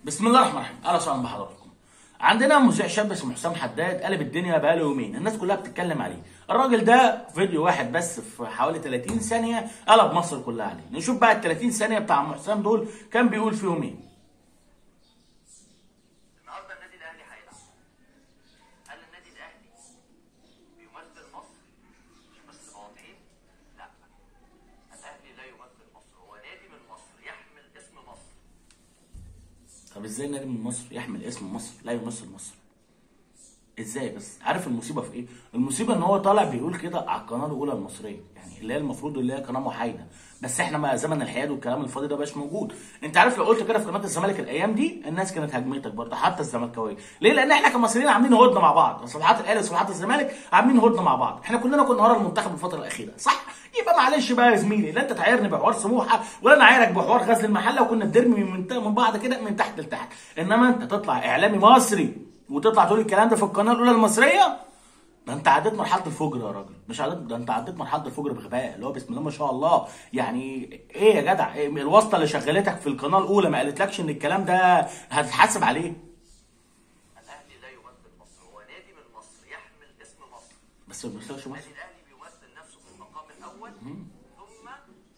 بسم الله الرحمن الرحيم اهلا وسهلا بحضراتكم عندنا مذيع شاب اسمه حسام حداد قلب الدنيا بقاله يومين الناس كلها بتتكلم عليه الراجل ده فيديو واحد بس في حوالي 30 ثانيه قلب مصر كلها عليه نشوف بقى ال 30 ثانيه بتاع عم حسام دول كان بيقول فيهم ايه النهارده النادي الاهلي هيلعب هل النادي الاهلي بيمثل مصر مش بس واضحين لا الاهلي لا يمثل مصر هو نادي من مصر يحمل اسم مصر طب ازاي نادي من مصر يحمل اسم مصر لا يمثل مصر ازاي بس عارف المصيبه في ايه المصيبه ان هو طالع بيقول كده على القناه الاولى المصريه يعني اللي هي المفروض اللي هي قناه محايده بس احنا بقى زمن الحياد والكلام الفاضي ده مبقاش موجود انت عارف لو قلت كده في قناه الزمالك الايام دي الناس كانت هجمتك برضه حتى الزملكاويه ليه لان احنا كمصريين عاملين هدنه مع بعض صفحات الاهلي وصفحات الزمالك عاملين هدنه مع بعض احنا كلنا كنا ورا المنتخب الفتره الاخيره صح يبقى معلش بقى يا زميلي لا انت تعايرني بحوار سموحه ولا انا عايرك بحوار غزل المحله وكنا بنرمي من من بعض كده من تحت لتحت انما انت تطلع اعلامي مصري وتطلع تقول الكلام ده في القناه الاولى المصريه ده انت عديت مرحله الفجر يا راجل مش عديت ده انت عديت مرحله الفجر بغباء اللي هو بسم الله ما شاء الله يعني ايه يا جدع إيه الواسطه اللي شغلتك في القناه الاولى ما قالتلكش ان الكلام ده هتتحاسب عليه الاهلي لا يمثل مصر هو نادي من مصر يحمل اسم مصر بس ما بيمثلش مصر النادي الاهلي بيمثل نفسه في المقام الاول ثم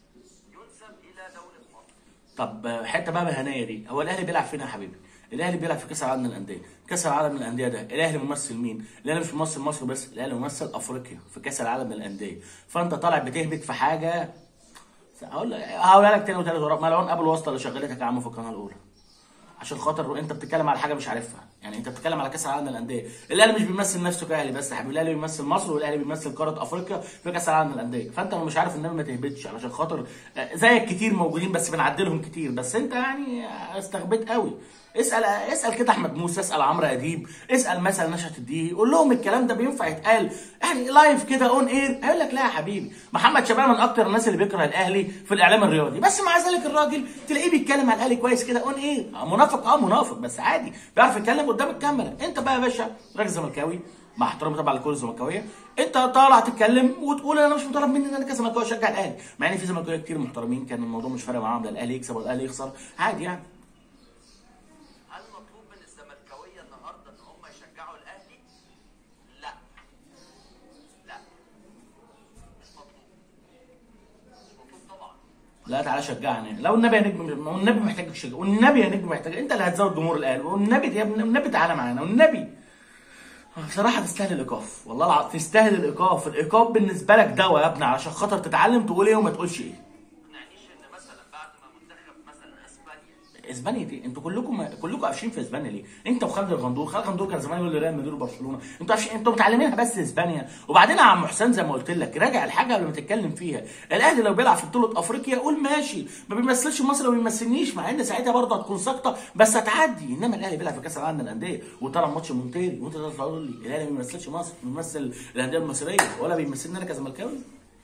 ينسب الى دوله مصر طب حته بقى مهنيه دي هو الاهلي بيلعب فين يا حبيبي الاهلي بيلعب في كاس العالم للانديه كاس العالم للانديه ده الاهلي ممثل مين الاهلي مش ممثل مصر بس الاهلي ممثل افريقيا في كاس العالم للانديه فانت طالع بتهبط في حاجه هقول هقولها لك تاني وتالت ورابع ملعون قبل الواسطه اللي شغلتك يا عم في القناه الاولى عشان خاطر انت بتتكلم على حاجه مش عارفها يعني انت بتتكلم على كاس العالم للانديه الاهلي مش بيمثل نفسه كاهلي بس يا حبيبي الاهلي بيمثل مصر والاهلي بيمثل قاره افريقيا في كاس العالم للانديه فانت لو مش عارف النبي ما تهبطش علشان خاطر آه، زيك كتير موجودين بس بنعدلهم كتير بس انت يعني استغبيت قوي اسال اسال كده احمد موسى اسال عمرو اديب اسال مثلا نشأة الديهي قول لهم الكلام ده بينفع يتقال يعني لايف كده اون اير هيقول لك لا يا حبيبي محمد شباب من اكتر الناس اللي بيكره الاهلي في الاعلام الرياضي بس مع ذلك الراجل تلاقيه بيتكلم على الاهلي كويس كده اون اير منافق اه منافق بس عادي بيعرف يتكلم قدام الكاميرا انت بقى يا باشا راجل زملكاوي مع احترامي طبعا لكل الزملكاويه انت طالع تتكلم وتقول انا مش مطالب مني ان انا كزملكاوي اشجع الاهلي مع ان في زملكاويه كتير محترمين كان الموضوع مش فارق معاهم ده الاهلي يكسب ولا الاهلي يخسر عادي يعني هل مطلوب من الزملكاويه النهارده ان هم يشجعوا الاهلي؟ لا لا مش مطلوب مش مطلوب طبعا لا تعالى شجعني لو النبي يا نجم والنبي محتاج تشجع والنبي يا نجم محتاج انت اللي هتزود جمهور الاهلي والنبي يا ابني النبي تعالى معانا والنبي بصراحة تستاهل الإيقاف والله العظيم تستاهل الإيقاف الإيقاف بالنسبة لك دواء يا ابني علشان خاطر تتعلم تقول إيه وما تقولش إيه ما تقنعنيش ان مثلا بعد ما منتخب مثلا اسبانيا اسبانيا دي انتوا كلكم كلكم قافشين في اسبانيا ليه؟ انت وخالد الغندور، خالد الغندور كان زمان يقول لي ريال مدريد وبرشلونه، انتوا قافشين انتوا متعلمينها بس اسبانيا، وبعدين يا عم حسام زي ما قلت لك راجع الحاجه قبل ما تتكلم فيها، الاهلي لو بيلعب في بطوله افريقيا قول ماشي، ما بيمثلش مصر وما بيمثلنيش مع ان ساعتها برضه هتكون ساقطه بس هتعدي، انما الاهلي بيلعب في كاس العالم للانديه وطلع ماتش مونتيري وانت تطلع تقول لي الاهلي ما بيمثلش مصر، بيمثل الانديه المصريه ولا بيمثلني انا كزملكاوي؟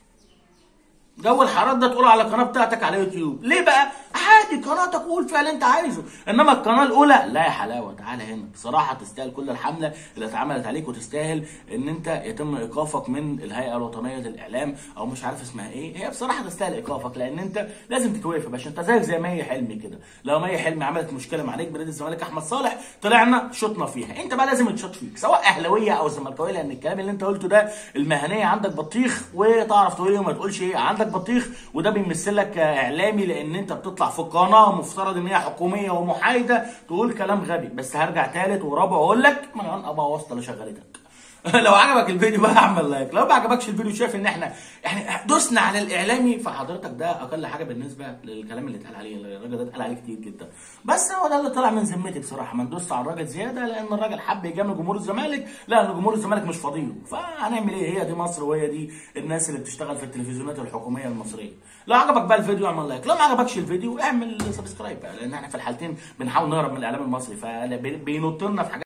جو الحارات ده تقوله على القناه بتاعتك على يوتيوب ليه بقى عادي قناتك قول فيها اللي انت عايزه انما القناه الاولى لا يا حلاوه تعالى هنا بصراحه تستاهل كل الحمله اللي اتعملت عليك وتستاهل ان انت يتم ايقافك من الهيئه الوطنيه للاعلام او مش عارف اسمها ايه هي بصراحه تستاهل ايقافك لان انت لازم تتوقف يا باشا انت زيك زي مي حلمي كده لو مي حلمي عملت مشكله مع نجم نادي الزمالك احمد صالح طلعنا شطنا فيها انت بقى لازم تشط فيك سواء اهلاويه او زملكاويه لان الكلام اللي انت قلته ده المهنيه عندك بطيخ وتعرف تقول ايه وما تقولش ايه عندك بطيخ وده بيمثلك كاعلامي لان انت بتطلع في قناه مفترض ان هي حكوميه ومحايده تقول كلام غبي بس هرجع تالت ورابع واقول لك من ابا واسطه اللي شغلتك لو عجبك الفيديو بقى اعمل لايك لو ما عجبكش الفيديو شايف ان احنا احنا دوسنا على الاعلامي فحضرتك ده اقل حاجه بالنسبه للكلام اللي اتقال عليه الراجل ده اتقال عليه كتير جدا بس هو ده اللي طلع من ذمتي بصراحه ما ندوس على الراجل زياده لان الراجل حب يجامل جمهور الزمالك لان جمهور الزمالك مش فاضيله فهنعمل ايه هي دي مصر وهي دي الناس اللي بتشتغل في التلفزيونات الحكوميه المصريه لو عجبك بقى الفيديو اعمل لايك لو ما عجبكش الفيديو اعمل سبسكرايب بقى لان احنا في الحالتين بنحاول نهرب من الاعلام المصري فبينط لنا في حاجات